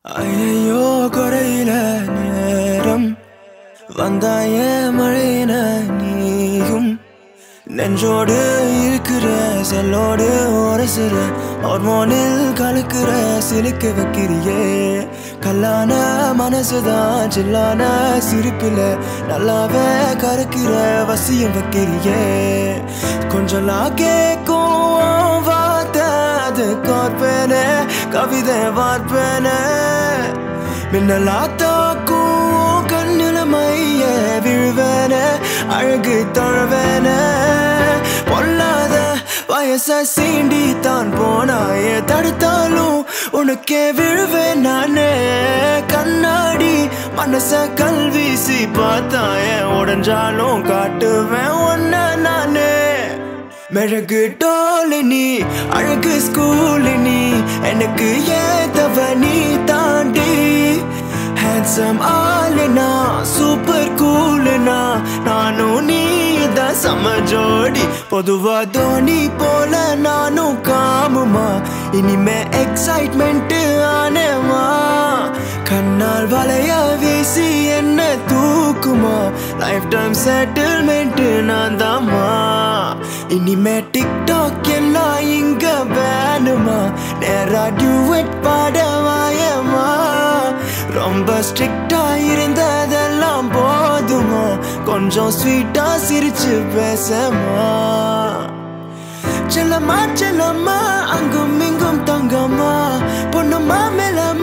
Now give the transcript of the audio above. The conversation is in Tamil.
ஐயோ குறையில நேரம் வந்தாய மழையின நீயும் நெஞ்சோடு இருக்கிற செல்லோடு உரசுற ஹார்மோனில் கலக்குற சிலுக்க வைக்கிறியே கல்லான மனசுதான் சில்லான சிரிப்பில நல்லாவே கறக்கிற வசியம் வைக்கிறியே கொஞ்சலாம் கேட்கும் வார்த்தை அது கார்பேனே கவிதை வார்ப்பேனே மின்னலா தாக்கும் கண்ணில மைய விழுவேன அழகு தொழவேன பொல்லாத வயச சீண்டி தான் போனாயே தடுத்தாலும் உனக்கே விழுவேன் நானே கண்ணாடி மனச கல்வீசி பார்த்தாய உடஞ்சாலும் காட்டுவேன் ஒன்ன நானே மெழுகு டோலு நீ அழகு ஸ்கூலு நீ எனக்கு ஏதவ நீ தாண்டி ஹேண்ட்ஸம் ஆளுனா சூப்பர் கூலுனா நானும் நீ தான் சம ஜோடி பொதுவா தோனி போல நானும் காமுமா இனிமே எக்ஸைட்மெண்ட் ஆனேமா கண்ணால் வளைய வீசி என்ன தூக்குமா லைஃப் டைம் செட்டில்மெண்ட் நான் தாம்மா இனிமே டிக்டாக் எல்லாம் இங்க வேணுமா நேரா டியூட் பாட வாயமா ரொம்ப ஸ்ட்ரிக்டா இருந்ததெல்லாம் போதுமா கொஞ்சம் ஸ்வீட்டா சிரிச்சு பேசமா செல்லம்மா செல்லம்மா அங்கும் இங்கும் தங்கம்மா பொண்ணுமா மேலமா